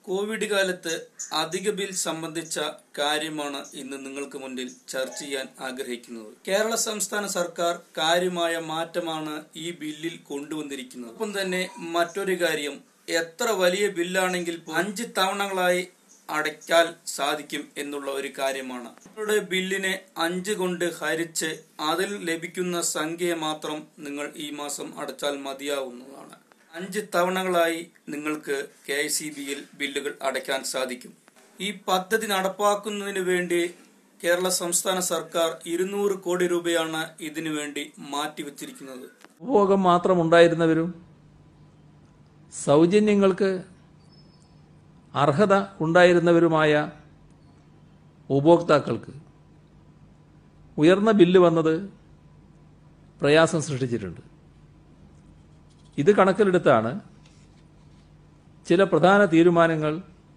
Covid കാലത്ത് അധിക bill സംബന്ധിച്ച കാര്യമാണ് ഇന്ന് നിങ്ങൾക്ക് മുന്നിൽ ചർച്ച ചെയ്യാൻ ആഗ്രഹിക്കുന്നത് കേരള സംസ്ഥാന സർക്കാർ കാര്യമായ മാറ്റമാണ് ഈ ബില്ലിൽ കൊണ്ടുവന്നിരിക്കുന്നത് ഒപ്പം തന്നെ മറ്റൊരു കാര്യം എത്ര വലിയ ബില്ലാണെങ്കിൽ പോലും അഞ്ച് തവണകളായി അടയ്ക്കാൻ സാധിക്കും എന്നുള്ള ഒരു കാര്യമാണ് നിങ്ങളുടെ ബില്ലിനെ അഞ്ച് കൊണ്ട് ഹരിച്ച് അതിൽ ലഭിക്കുന്ന സംഖ്യ മാത്രം നിങ്ങൾ ഈ മാസം അടച്ചാൽ മതിയാവുന്നതാണ് അഞ്ച് തവണകളായി നിങ്ങൾക്ക് കെ ഐ സി ബിയിൽ ബില്ലുകൾ അടയ്ക്കാൻ സാധിക്കും ഈ പദ്ധതി നടപ്പാക്കുന്നതിന് വേണ്ടി കേരള സംസ്ഥാന സർക്കാർ ഇരുന്നൂറ് കോടി രൂപയാണ് ഇതിനു വേണ്ടി മാറ്റിവെച്ചിരിക്കുന്നത് ഉപഭോഗം മാത്രമുണ്ടായിരുന്നവരും സൗജന്യങ്ങൾക്ക് അർഹത ഉണ്ടായിരുന്നവരുമായ ഉപഭോക്താക്കൾക്ക് ഉയർന്ന ബില്ല് വന്നത് പ്രയാസം സൃഷ്ടിച്ചിട്ടുണ്ട് ഇത് കണക്കിലെടുത്താണ് ചില പ്രധാന തീരുമാനങ്ങൾ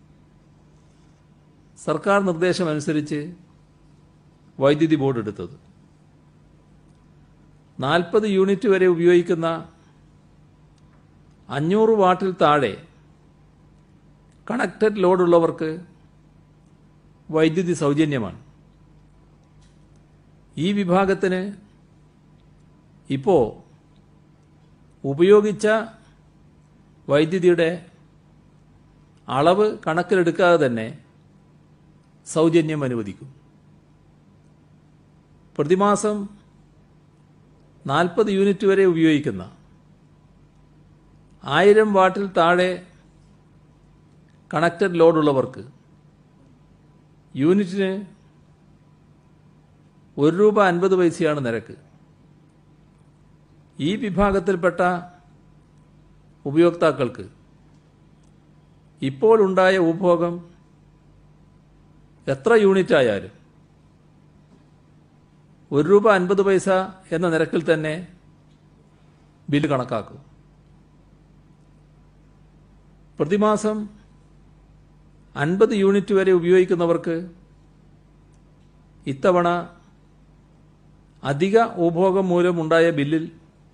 സർക്കാർ നിർദ്ദേശമനുസരിച്ച് വൈദ്യുതി ബോർഡ് എടുത്തത് നാൽപ്പത് യൂണിറ്റ് വരെ ഉപയോഗിക്കുന്ന അഞ്ഞൂറ് വാട്ടിൽ താഴെ കണക്റ്റഡ് ലോഡുള്ളവർക്ക് വൈദ്യുതി സൗജന്യമാണ് ഈ വിഭാഗത്തിന് ഇപ്പോൾ ഉപയോഗിച്ച വൈദ്യുതിയുടെ അളവ് കണക്കിലെടുക്കാതെ തന്നെ സൗജന്യം അനുവദിക്കും പ്രതിമാസം നാൽപ്പത് യൂണിറ്റ് വരെ ഉപയോഗിക്കുന്ന ആയിരം വാട്ടിൽ താഴെ കണക്റ്റഡ് ലോഡുള്ളവർക്ക് യൂണിറ്റിന് ഒരു രൂപ അൻപത് പൈസയാണ് നിരക്ക് ഈ വിഭാഗത്തിൽപ്പെട്ട ഉപയോക്താക്കൾക്ക് ഇപ്പോൾ ഉണ്ടായ ഉപഭോഗം എത്ര യൂണിറ്റ് ആയാലും ഒരു രൂപ അൻപത് പൈസ എന്ന നിരക്കിൽ തന്നെ ബില്ല് കണക്കാക്കും പ്രതിമാസം അൻപത് യൂണിറ്റ് വരെ ഉപയോഗിക്കുന്നവർക്ക് ഇത്തവണ അധിക ഉപഭോഗം മൂലമുണ്ടായ ബില്ലിൽ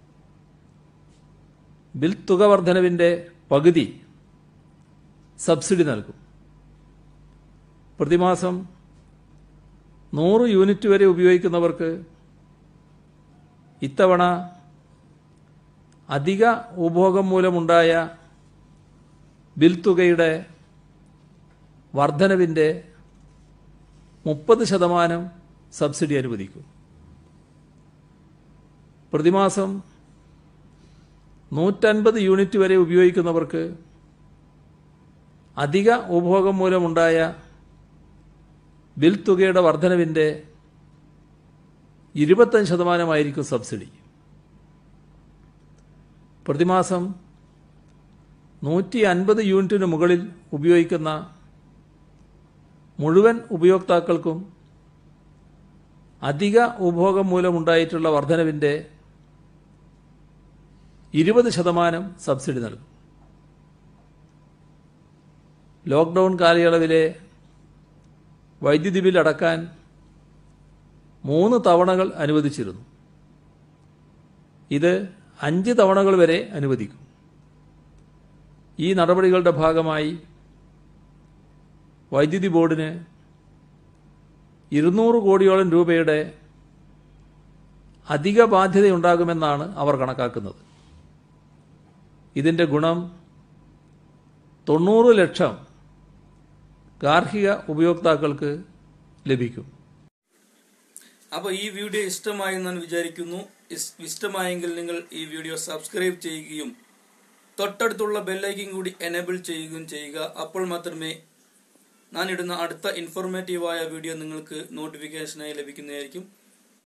ബിൽ തുക വർധനവിൻ്റെ പകുതി സബ്സിഡി നൽകും പ്രതിമാസം നൂറ് യൂണിറ്റ് വരെ ഉപയോഗിക്കുന്നവർക്ക് ഇത്തവണ അധിക ഉപഭോഗം മൂലമുണ്ടായ ബിൽ തുകയുടെ വർധനവിൻ്റെ മുപ്പത് ശതമാനം സബ്സിഡി അനുവദിക്കും പ്രതിമാസം നൂറ്റൻപത് യൂണിറ്റ് വരെ ഉപയോഗിക്കുന്നവർക്ക് അധിക ഉപഭോഗം മൂലമുണ്ടായ ബിൽ തുകയുടെ വർധനവിൻ്റെ ഇരുപത്തഞ്ച് ശതമാനമായിരിക്കും സബ്സിഡി പ്രതിമാസം നൂറ്റി അൻപത് യൂണിറ്റിന് മുകളിൽ ഉപയോഗിക്കുന്ന മുഴുവൻ ഉപയോക്താക്കൾക്കും അധിക ഉപഭോഗം മൂലമുണ്ടായിട്ടുള്ള വർധനവിൻ്റെ ഇരുപത് ശതമാനം സബ്സിഡി നൽകും ലോക്ക്ഡൗൺ കാലയളവിലെ വൈദ്യുതി ബിൽ അടക്കാൻ മൂന്ന് തവണകൾ അനുവദിച്ചിരുന്നു ഇത് അഞ്ച് തവണകൾ വരെ അനുവദിക്കും ഈ നടപടികളുടെ ഭാഗമായി വൈദ്യുതി ബോർഡിന് ഇരുന്നൂറ് കോടിയോളം രൂപയുടെ അധിക ബാധ്യതയുണ്ടാകുമെന്നാണ് അവർ കണക്കാക്കുന്നത് ഇതിൻ്റെ ഗുണം തൊണ്ണൂറ് ലക്ഷം ഗാർഹിക ഉപയോക്താക്കൾക്ക് ലഭിക്കും അപ്പോൾ ഈ വീഡിയോ ഇഷ്ടമായി ഞാൻ വിചാരിക്കുന്നു ഇസ്- ഇഷ്ടമായെങ്കിൽ നിങ്ങൾ ഈ വീഡിയോ സബ്സ്ക്രൈബ് ചെയ്യുകയും തൊട്ടടുത്തുള്ള ബെല്ലൈക്കൻ കൂടി എനേബിൾ ചെയ്യുകയും ചെയ്യുക അപ്പോൾ മാത്രമേ ഞാൻ ഇടുന്ന അടുത്ത ഇൻഫോർമേറ്റീവായ വീഡിയോ നിങ്ങൾക്ക് നോട്ടിഫിക്കേഷനായി ലഭിക്കുന്നതായിരിക്കും